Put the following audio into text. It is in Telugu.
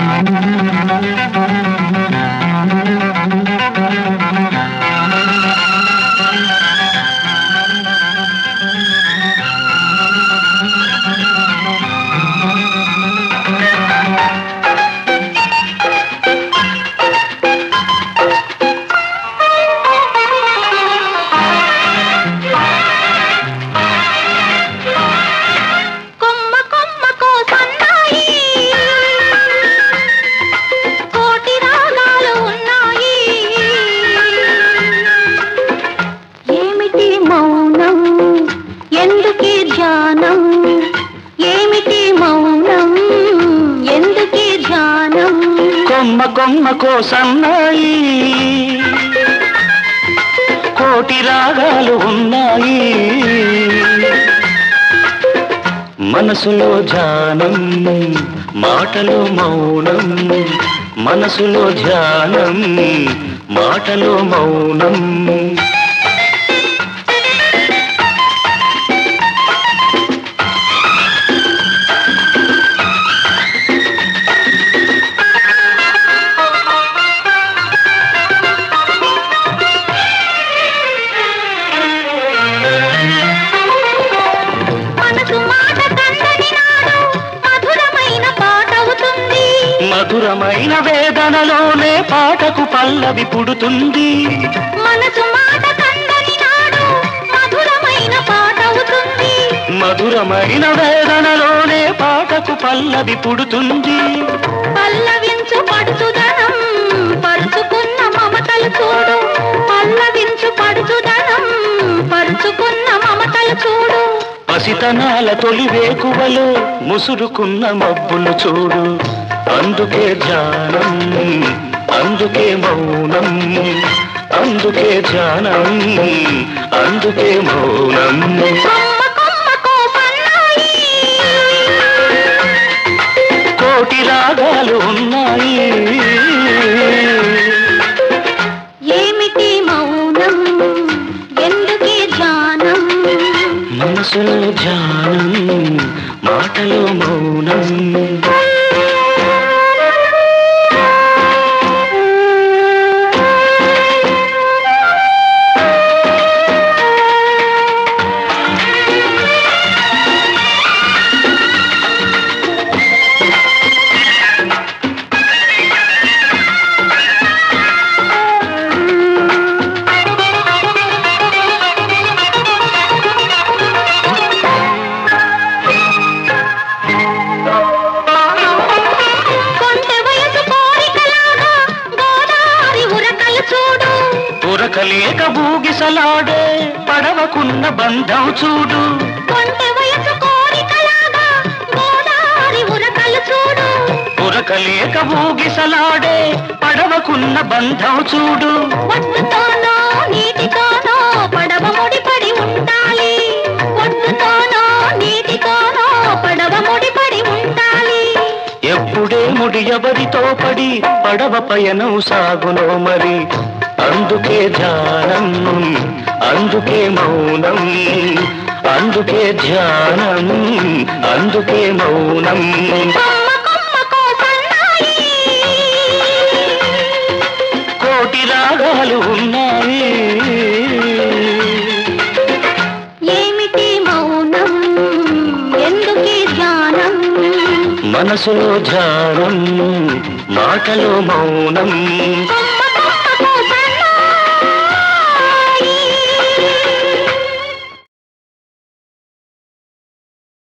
కొమ్మ కొమ్మకో సన్నాయి కోటి రాగాలు ఉన్నాయి ఏమిటి మౌనం ఎందుకీ ధ్యానం ఏమిటి మౌనం ఎందుకీ ధ్యానం కొమ్మ కొమ్మ కోసన్నాయి కోటి రాగాలు ఉన్నాయి మనసులో ధ్యానం మాటలో మౌనం మనసులో ధ్యానం మాటలో మౌనం మనసు మాట కందని నాడు మధురమైన పాటవుతుంది మధురమైన వేదనలోనే పాటకు పల్లవి పుడుతుంది మనసు మాట కందని నాడు మధురమైన పాటవుతుంది మధురమైన వేదనలోనే పాటకు పల్లవి పుడుతుంది పల్లవించు పడుచుదనం పరుచుకున్న మమతలు చూడు పల్లవించు పడుచుదనం పరుచుకున్న మమతలు చూడు పసితనాల తొలి వేకువలో ముసురుకున్న మబ్బులు చూడు అందుకే ధ్యానం అందుకే మౌనం అందుకే ధ్యానం అందుకే మౌనం కొమ్మ కొమ్మకో సన్నాయి కోటి రాగాలు ఉన్నాయి ఏమిటి మౌనం ఎందుకీ ధ్యానం మనసులో ధ్యానం మాటలో మౌనం కొంటె వయసు కోరికలాగా గోదావరి ఉరకలు చూడు ఉరకలేక బూగిసలాడే పడవకున్న బంధం చూడు కొంటె వయసు కోరికలాగా గోదావరి ఉరకలు చూడు ఉరకలేక బూగిసలాడే పడవకున్న బంధం చూడు ఒడ్డుతోనో నీటితోనో పడవ ముడిపడి ఉండాలి ఒడ్డుతోనో నీటితోనో పడవ ముడిపడి ఉండాలి ఎప్పుడే ముడి ఎవరితో పడి పడవ పయనం సాగునో మరి అందుకే ధ్యానం అందుకే మౌనం అందుకే ధ్యానం అందుకే మౌనం కొమ్మ కొమ్మకో సన్నాయి కోటి రాగాలు ఉన్నాయి ఏమిటి మౌనం ఎందుకీ ధ్యానం మనసులో ధ్యానం మాటలో మౌనం కొమ్మ